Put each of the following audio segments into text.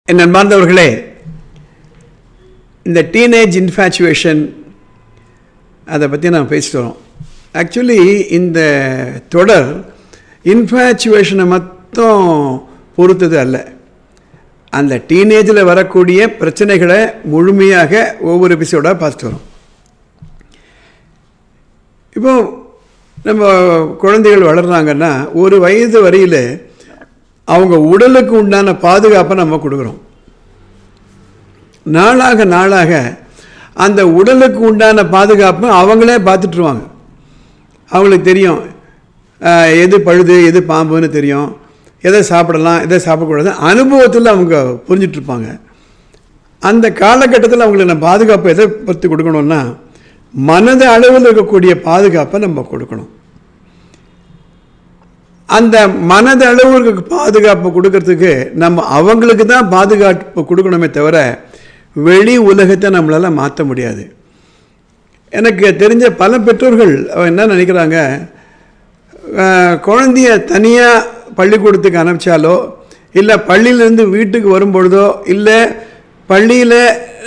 என் அன்பார்ந்தவர்களே இந்த teenage infatuation அதை பற்றி நான் பேசிட்டு வரோம் ஆக்சுவலி இந்த தொடர் இன்ஃபேச்சுவேஷனை மட்டும் பொறுத்தது அல்ல அந்த டீனேஜில் வரக்கூடிய பிரச்சனைகளை முழுமையாக ஒவ்வொரு எபிசோடாக பார்த்துட்டு வரோம் இப்போ நம்ம குழந்தைகள் வளர்றாங்கன்னா ஒரு வயது வரையில் அவங்க உடலுக்கு உண்டான பாதுகாப்பை நம்ம கொடுக்குறோம் நாளாக நாளாக அந்த உடலுக்கு உண்டான பாதுகாப்பை அவங்களே பார்த்துட்ருவாங்க அவங்களுக்கு தெரியும் ஆஹ், எது பழுது எது பாம்புன்னு தெரியும் எதை சாப்பிடலாம் எதை சாப்பிடக்கூடாது அனுபவத்தில் அவங்க புரிஞ்சிட்டு இருப்பாங்க அந்த காலகட்டத்தில் அவங்களுக்கு நம்ம பாதுகாப்பு எதை பற்றி கொடுக்கணும்னா மனது அளவில் இருக்கக்கூடிய பாதுகாப்பை நம்ம கொடுக்கணும் அந்த மனது அளவுக்கு பாதுகாப்பு கொடுக்கறதுக்கு நம்ம அவங்களுக்கு தான் பாதுகாப்பு கொடுக்கணுமே தவிர வெளி உலகத்தை நம்மளால் மாற்ற முடியாது எனக்கு தெரிஞ்ச பல பெற்றோர்கள் அவ என்ன நினைக்கிறாங்க அஹ், குழந்தைய தனியாக பள்ளிக்கூடத்துக்கு அனுப்பிச்சாலோ இல்லை பள்ளியிலேருந்து வீட்டுக்கு வரும்பொழுதோ இல்லை பள்ளியில்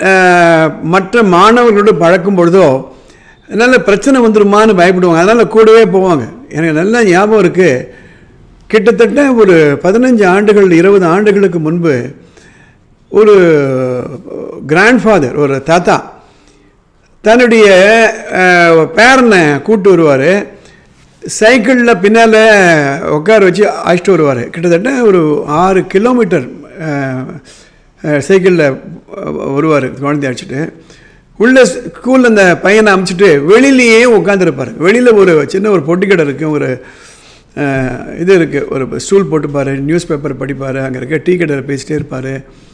மற்ற மாணவர்களோடு பழக்கும் பொழுதோ நல்ல பிரச்சனை வந்துருமான்னு பயப்படுவாங்க அதனால் கூடவே போவாங்க எனக்கு நல்ல ஞாபகம் இருக்குது கிட்டத்தட்ட ஒரு பதினஞ்சு ஆண்டுகள் இருபது ஆண்டுகளுக்கு முன்பு ஒரு கிராண்ட்ஃபாதர் ஒரு தாத்தா தன்னுடைய அஹ், பேரனை கூட்டு வருவார் சைக்கிளில் பின்னால் உட்கார வச்சு அழைச்சிட்டு வருவார் கிட்டத்தட்ட ஒரு ஆறு கிலோமீட்டர் சைக்கிளில் வருவார் குழந்தைய அழைச்சிட்டு உள்ள ஸ்கூலில் அந்த பையனை அமுச்சிட்டு வெளியிலேயே உட்காந்துருப்பார் வெளியில் ஒரு சின்ன ஒரு பொட்டிக்கடை இருக்குது ஒரு அஹ், இது இருக்குது ஒரு ஸ்டூல் போட்டுப்பார் நியூஸ் பேப்பர் படிப்பார் அங்கே இருக்க டீ கடையில் பேசிட்டே இருப்பார்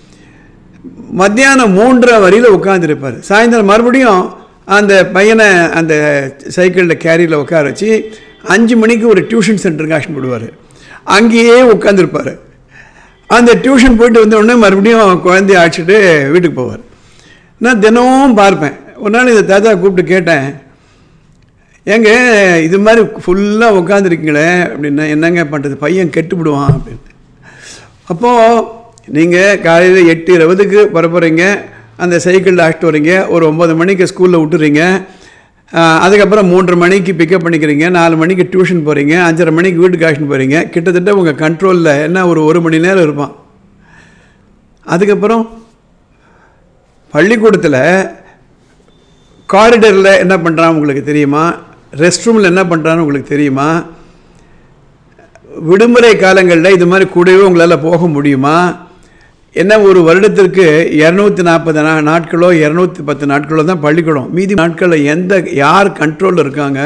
மத்தியானம் மூன்றரை வரையில் உட்காந்துருப்பார் சாயந்தரம் மறுபடியும் அந்த பையனை அந்த சைக்கிளில் கேரியில் உட்கார வச்சு அஞ்சு மணிக்கு ஒரு டியூஷன் சென்டருக்கு ஆக்ஷன் போடுவார் அங்கேயே உட்காந்துருப்பார் அந்த டியூஷன் போயிட்டு வந்த உடனே மறுபடியும் குழந்தைய அழைச்சிட்டு வீட்டுக்கு போவார் நான் தினமும் பார்ப்பேன் ஒரு நாள் இந்த தாத்தா கூப்பிட்டு கேட்டேன் ஏங்க இது மாதிரி ஃபுல்லாக உட்காந்துருக்கீங்களே அப்படின்னா என்னங்க பண்ணுறது பையன் கெட்டுவிடுவான் அப்படின்னு அப்போது நீங்கள் காலையில் எட்டு இருபதுக்கு வர போகிறீங்க அந்த சைக்கிளில் அழைச்சிட்டு வரீங்க ஒரு ஒம்பது மணிக்கு ஸ்கூலில் விட்டுறீங்க ஆஹ், அதுக்கப்புறம் மூன்றரை மணிக்கு பிக்கப் பண்ணிக்கிறீங்க நாலு மணிக்கு டியூஷன் போகிறீங்க அஞ்சரை மணிக்கு வீட்டுக்கு அழைச்சிட்டு போகிறீங்க கிட்டத்தட்ட உங்கள் கண்ட்ரோலில் என்ன ஒரு ஒரு மணி நேரம் இருப்பான் அதுக்கப்புறம் பள்ளிக்கூடத்தில் காரிடரில் என்ன பண்ணுறான் உங்களுக்கு தெரியுமா ரெஸ்ட் ரூமில் என்ன பண்ணுறான்னு உங்களுக்கு தெரியுமா விடுமுறை காலங்களில் இது மாதிரி கூடவே உங்களால் போக முடியுமா என்ன ஒரு வருடத்திற்கு இரநூத்தி நாற்பது நா நாட்களோ இரநூத்தி பத்து நாட்களோ தான் பள்ளிக்கூடம் மீதி நாட்களில் எந்த யார் கண்ட்ரோலில் இருக்காங்க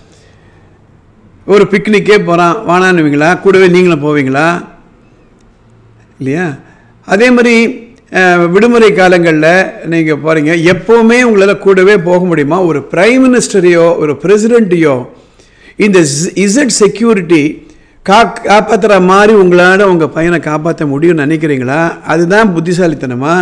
ஒரு பிக்னிக்கே போகிறான் வானானுவீங்களா கூடவே நீங்களும் போவீங்களா இல்லையா அதே மாதிரி அஹ், விடுமுறை காலங்களில் நீங்கள் போகிறீங்க எப்போவுமே உங்களால் கூடவே போக முடியுமா ஒரு பிரைம் மினிஸ்டரையோ ஒரு பிரசிடெண்ட்டையோ இந்த இசட் செக்யூரிட்டி கா காப்பாற்றுற மாதிரி உங்களால் உங்கள் பையனை காப்பாற்ற முடியும்னு நினைக்கிறீங்களா அதுதான் புத்திசாலித்தனமா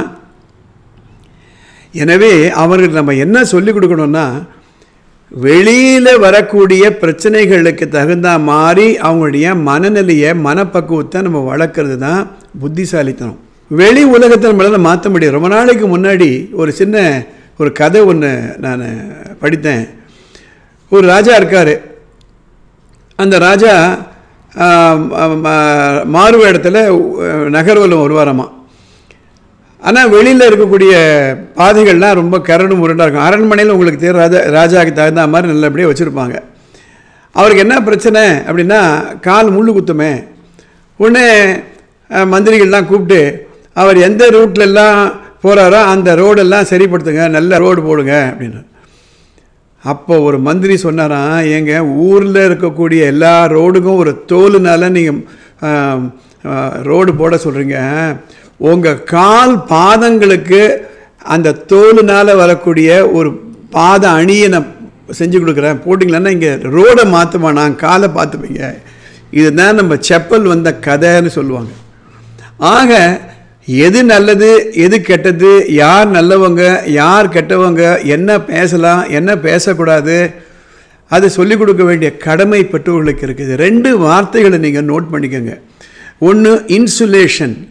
எனவே அவர்களுக்கு நம்ம என்ன சொல்லிக் கொடுக்கணும்னா வெளியில் வரக்கூடிய பிரச்சனைகளுக்கு தகுந்த மாதிரி அவங்களுடைய மனநிலையை மனப்பக்குவத்தை நம்ம வளர்க்குறது தான் புத்திசாலித்தனம் வெளி உலகத்தை நம்மளால் மாற்ற முடியும் ரொம்ப நாளைக்கு முன்னாடி ஒரு சின்ன ஒரு கதை ஒன்று நான் படித்தேன் ஒரு ராஜா இருக்கார் அந்த ராஜா ஆம், ஆம், ஆ, மாறுவேடத்தில் நகர்வலம் வருவாராமா ஆனால் வெளியில் இருக்கக்கூடிய பாதைகள்லாம் ரொம்ப கரடு முரண்டாக இருக்கும் அரண்மனையில் உங்களுக்கு தெரியும் ராஜா ராஜாவுக்கு தகுந்த மாதிரி நல்லபடியாக வச்சுருப்பாங்க அவருக்கு என்ன பிரச்சனை அப்படின்னா கால் முள்ளு குத்துமே உடனே அஹ், மந்திரிகள்லாம் கூப்பிட்டு அவர் எந்த ரூட்ல எல்லாம் போகிறாரோ அந்த ரோடெல்லாம் சரிப்படுத்துங்க நல்ல ரோடு போடுங்க அப்படின்னு அப்போ ஒரு மந்திரி சொன்னாராம் ஏங்க ஊரில் இருக்கக்கூடிய எல்லா ரோடுக்கும் ஒரு தோலுனால நீங்கள் ரோடு போட சொல்கிறீங்க உங்கள் கால் பாதங்களுக்கு அந்த தோலுனால் வரக்கூடிய ஒரு பாத அணியை நான் செஞ்சு கொடுக்குறேன் போட்டிங்களன்னா இங்கே ரோடை மாற்றுமா நான் காலை பார்த்துப்பீங்க இதுதான் நம்ம செப்பல் வந்த கதைன்னு சொல்லுவாங்க ஆக எது நல்லது எது கெட்டது யார் நல்லவங்க யார் கெட்டவங்க என்ன பேசலாம் என்ன பேசக்கூடாது அது சொல்லிக் கொடுக்க வேண்டிய கடமை பெற்றோர்களுக்கு இருக்குது ரெண்டு வார்த்தைகளை நீங்கள் நோட் பண்ணிக்கோங்க ஒன்று இன்சுலேஷன்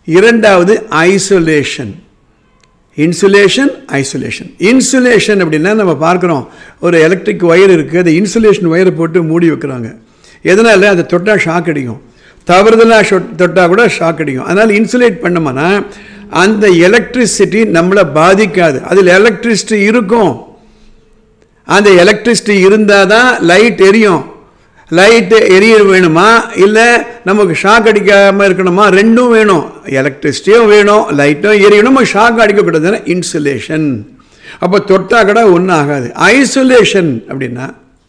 இரண்டாவது ஐசோலேஷன் இன்சுலேஷன் ஐசோலேஷன் இன்சுலேஷன் அப்படின்னா நம்ம பார்க்குறோம் ஒரு எலக்ட்ரிக் ஒயர் இருக்குது அந்த இன்சுலேஷன் ஒயரை போட்டு மூடி வைக்கிறாங்க எதனால் அதை தொட்டால் ஷாக் அடிக்கும் தவறுதலாக ஷொட் தொட்டால் கூட ஷாக் அடிக்கும் அதனால் இன்சுலேட் பண்ணோம்னா அந்த எலக்ட்ரிசிட்டி நம்மளை பாதிக்காது அதில் எலக்ட்ரிசிட்டி இருக்கும் அந்த எலக்ட்ரிசிட்டி இருந்தால் தான் லைட் எரியும் லைட்டு எரிய வேணுமா இல்லை நமக்கு ஷாக் அடிக்காமல் இருக்கணுமா ரெண்டும் வேணும் எலக்ட்ரிசிட்டியும் வேணும் லைட்டும் எரியணும் நம்ம ஷாக் அடிக்கக்கூடாதுன்னா இன்சுலேஷன் அப்போ தொட்டா கூட ஒன்றும் ஆகாது ஐசோலேஷன் அப்படின்னா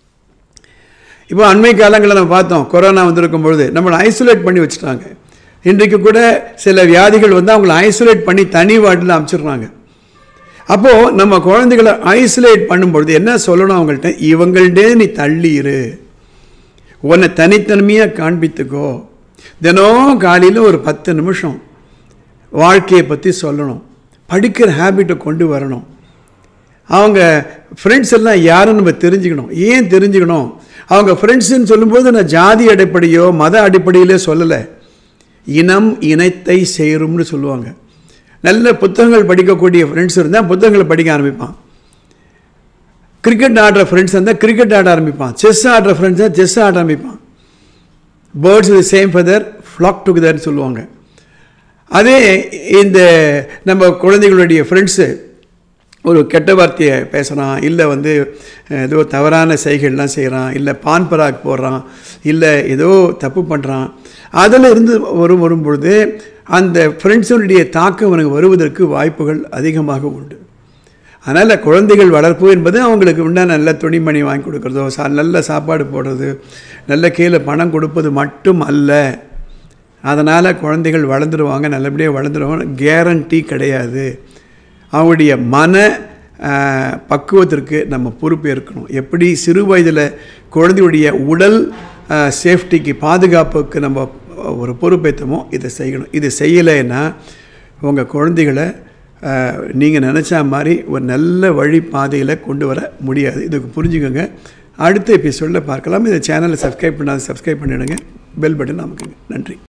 இப்போ அண்மை காலங்களில் நம்ம பார்த்தோம் கொரோனா வந்திருக்கும் பொழுது நம்மளை ஐசோலேட் பண்ணி வச்சுட்டாங்க இன்றைக்கு கூட சில வியாதிகள் வந்து அவங்கள ஐசோலேட் பண்ணி தனி வார்டில் அமைச்சிடுறாங்க அப்போது நம்ம குழந்தைகளை ஐசோலேட் பண்ணும்பொழுது என்ன சொல்லணும் அவங்கள்ட்ட இவங்கள்டே நீ தள்ளிடு உன்னை தனித்தன்மையாக காண்பித்துக்கோ தினம் காலையில் ஒரு பத்து நிமிஷம் வாழ்க்கையை பற்றி சொல்லணும் படிக்கிற ஹேபிட்டை கொண்டு வரணும் அவங்க ஃப்ரெண்ட்ஸ் எல்லாம் யாருன்னு நம்ம தெரிஞ்சுக்கணும் ஏன் தெரிஞ்சுக்கணும் அவங்க ஃப்ரெண்ட்ஸுன்னு சொல்லும்போது நான் ஜாதி அடிப்படையோ மத அடிப்படையிலே சொல்லலை இனம் இனத்தை சேரும்னு சொல்லுவாங்க நல்ல புத்தகங்கள் படிக்கக்கூடிய ஃப்ரெண்ட்ஸ் இருந்தால் புத்தகங்களை படிக்க ஆரம்பிப்பான் கிரிக்கெட் ஆடுற ஃப்ரெண்ட்ஸ் இருந்தால் கிரிக்கெட் ஆட ஆரம்பிப்பான் செஸ் ஆடுற ஃப்ரெண்ட்ஸ் தான் செஸ் ஆட ஆரம்பிப்பான் birds the same feather flock டுகெதர்னு சொல்லுவாங்க அதே இந்த நம்ம குழந்தைகளுடைய ஃப்ரெண்ட்ஸு ஒரு கெட்ட வார்த்தையை பேசுகிறான் இல்லை வந்து ஏதோ தவறான செய்கைகள்லாம் செய்கிறான் இல்லை பான் பராக் போடுறான் இல்லை ஏதோ தப்பு பண்ணுறான் அதில் இருந்து வரும் வரும்பொழுது அந்த ஃப்ரெண்ட்ஸுடைய தாக்கம் அவனுக்கு வருவதற்கு வாய்ப்புகள் அதிகமாக உண்டு அதனால் குழந்தைகள் வளர்ப்பு என்பது அவங்களுக்கு உண்டான நல்ல துணிமணி வாங்கி கொடுக்குறதோ சா நல்ல சாப்பாடு போடுறது நல்ல கீழே பணம் கொடுப்பது மட்டும் அல்ல அதனால் குழந்தைகள் வளர்ந்துருவாங்க நல்லபடியாக வளர்ந்துருவாங்க கேரண்டி கிடையாது அவங்களுடைய மன பக்குவத்திற்கு நம்ம பொறுப்பு இருக்கணும் எப்படி சிறு வயதில் குழந்தையுடைய உடல் சேஃப்டிக்கு பாதுகாப்புக்கு நம்ம ஒரு பொறுப்பேற்றமோ இதை செய்யணும் இது செய்யலைன்னா உங்கள் குழந்தைகளை நீங்கள் நினச்சா மாதிரி ஒரு நல்ல வழி பாதையில் கொண்டு வர முடியாது இதுக்கு புரிஞ்சுக்கோங்க அடுத்த எபிசோடில் பார்க்கலாம் இந்த சேனலை சப்ஸ்கிரைப் பண்ணாத சப்ஸ்கிரைப் பண்ணிவிடுங்க பெல் பட்டன் நமக்குங்க நன்றி